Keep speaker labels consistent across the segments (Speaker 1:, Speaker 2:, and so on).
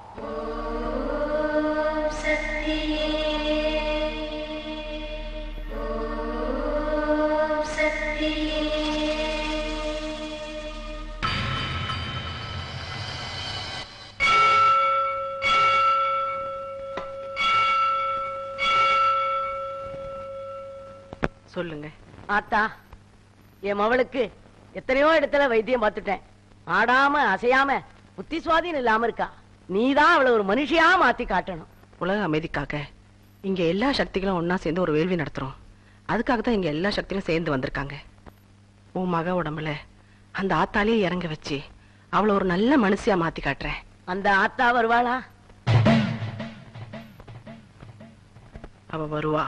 Speaker 1: சொல்லுங்க
Speaker 2: ஆத்தா என் மவளுக்கு எத்தனையோ இடத்துல வைத்தியம் பார்த்துட்டேன் ஆடாம அசையாம புத்தி சுவாதீனம் இல்லாம இருக்கா நீதான் அவளை ஒரு மனுஷியா மாத்தி காட்டணும்
Speaker 1: உலக அமைதிக்காக இங்க எல்லா சக்திகளும் ஒண்ணா சேர்ந்து ஒரு வேள்வி நடத்துறோம் அதுக்காக தான் இங்க எல்லா சக்திகளும் சேர்ந்து வந்திருக்காங்க உன் மக உடம்புல அந்த ஆத்தாலேயே இறங்க வச்சு அவளை ஒரு நல்ல மனுஷியா மாத்தி காட்டுறேன்
Speaker 2: அந்த ஆத்தா வருவாளா
Speaker 1: அவ வருவா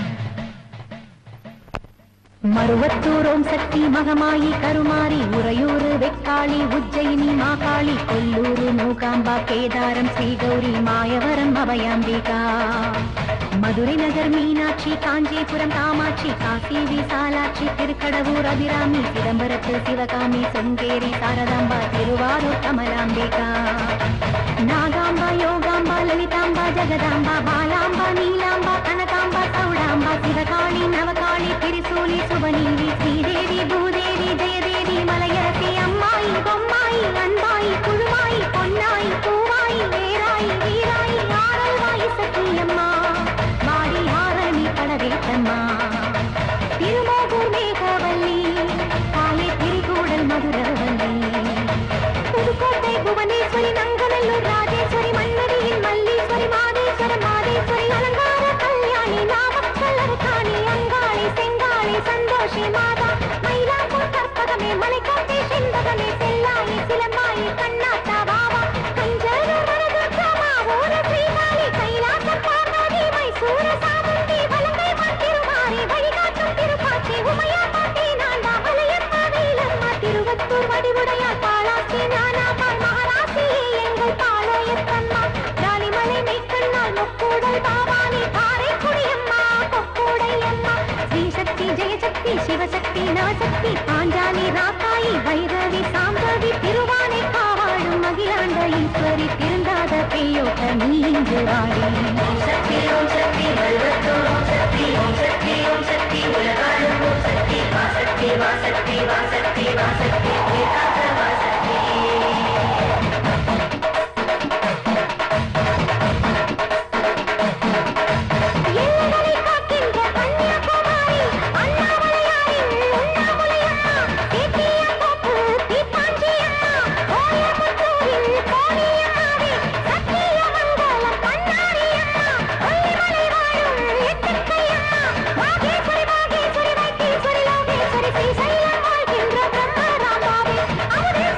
Speaker 3: மருவத்தூரோம் சக்தி மகமாயி கருமாரி உறையூரு வெக்காளி உஜ்ஜயினி மாகாளி கொல்லூரு மூகாம்பா கேதாரம் ஸ்ரீகௌரி மாயவரம் அபயாம்பிகா மதுரை நகர் மீனாட்சி காஞ்சிபுரம் காமாட்சி காசி விசாலாட்சி திருக்கடவூர் அபிராமி சிதம்பரத்து சிவகாமி சுங்கேரி சாரதாம்பா திருவாரூர் கமலாம்பிகா நாகாம்பா யோகாம்பா லலிதாம்பா ஜெகதாம்பா பாலாம்பா நீலாம்பா கனகாம்பா சௌடாம்பா சிவகாளி நவகாளி திரிசூலி சுபநீவி ஸ்ரீதேவி பூதேவி ஜெயதேவி மலையரசி அம்மாயி பொம்மாயி அன்பாயி குழுவாயி பொன்னாயி பூவாயி வேராயி வீராயி ஆரல்வாயி சத்தியம்மா வாடி ஆரணி படவேட்டம்மா திருமோகூர் மேகவல்லி காலை திரிகூடல் மதுரவல்லி புதுக்கோட்டை புவனேஸ்வரி நங்கநல்லூர் ராஜேஸ்வரி மன்மதியின் மல்லீஸ்வரி மாதேஸ்வர மாதேஸ்வரி அலங்கார கல்யாணி நாமக்கல் அரசாணி அங்காளி செங்காளி சந்தோஷி மாதா மயிலாப்பூர் கற்பகமே மலைக்கோட்டை செண்பகமே செல்லாயி சிலம்பாயி கண்ணாத்தா வாவா கஞ்சனூர் வரதுர்கமா ஊர ஸ்ரீகாளி கைலாசம் பார்வதி மைசூர சாமுண்டி வலங்கை திருமாரி வழிகாட்டும் திருப்பாச்சி உமையா பாட்டி நான்தா மலையம்மா வேலம்மா திருவத்தூர் வடிவுடையார் பாலாசி நானாபால் மகாராசியே எங்கள் பாளையத்தம்மா ராணிமலை மெய்க்கண்ணால் முக்கூடல் பாவானி காரைக்குடியம்மா கொக்கூடையம்மா ஸ்ரீசக்தி ஜெயசக்தி சிவசக்தி நவசக்தி பாஞ்சாலி ராக்காயி வைரவி சாம்பவி திருவானை காவாழும் மகிழாண்ட ஈஸ்வரி திருந்தாத பெய்யோட்ட நீ இங்கு வாடி ஓம் சக்தி ஓம் சக்தி வல்வத்தூர் ஓம் சக்தி ஓம் சக்தி ஓம் சக்தி உலகாளும் ஓம் சக்தி வாசக்தி வாசக்தி வாசக்தி வாசக்தி வேதாந்த வாசக்தி எல்லைகளை காக்கின்ற கன்னியாகுமரி அண்ணாமலையாரின் உண்ணாமுலையம்மா தேத்தியத்தோப்பு தீப்பாஞ்சியம்மா கோயம்புத்தூரில் கோடியம்மாவே சத்தியமங்கலம் பண்ணாரியம்மா கொல்லிமலை வாழும் எட்டுக்கையம்மா வாகேஸ்வரி வாகேஸ்வரி வைத்தீஸ்வரி லோகேஸ்வரி ஸ்ரீசைலம் வாழ்கின்ற பிரம்மராமாவே அமுதே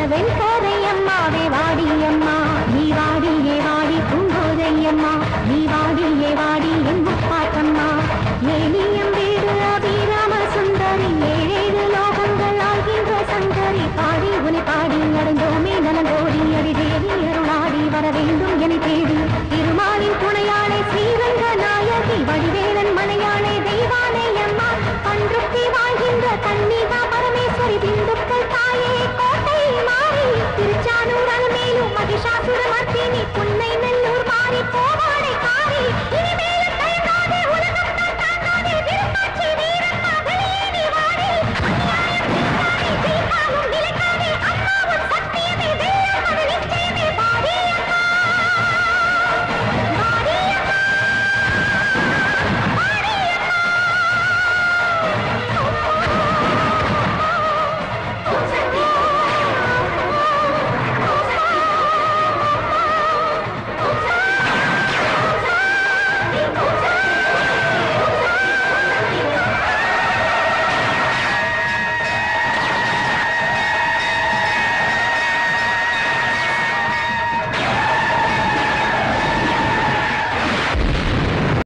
Speaker 3: வெண்பா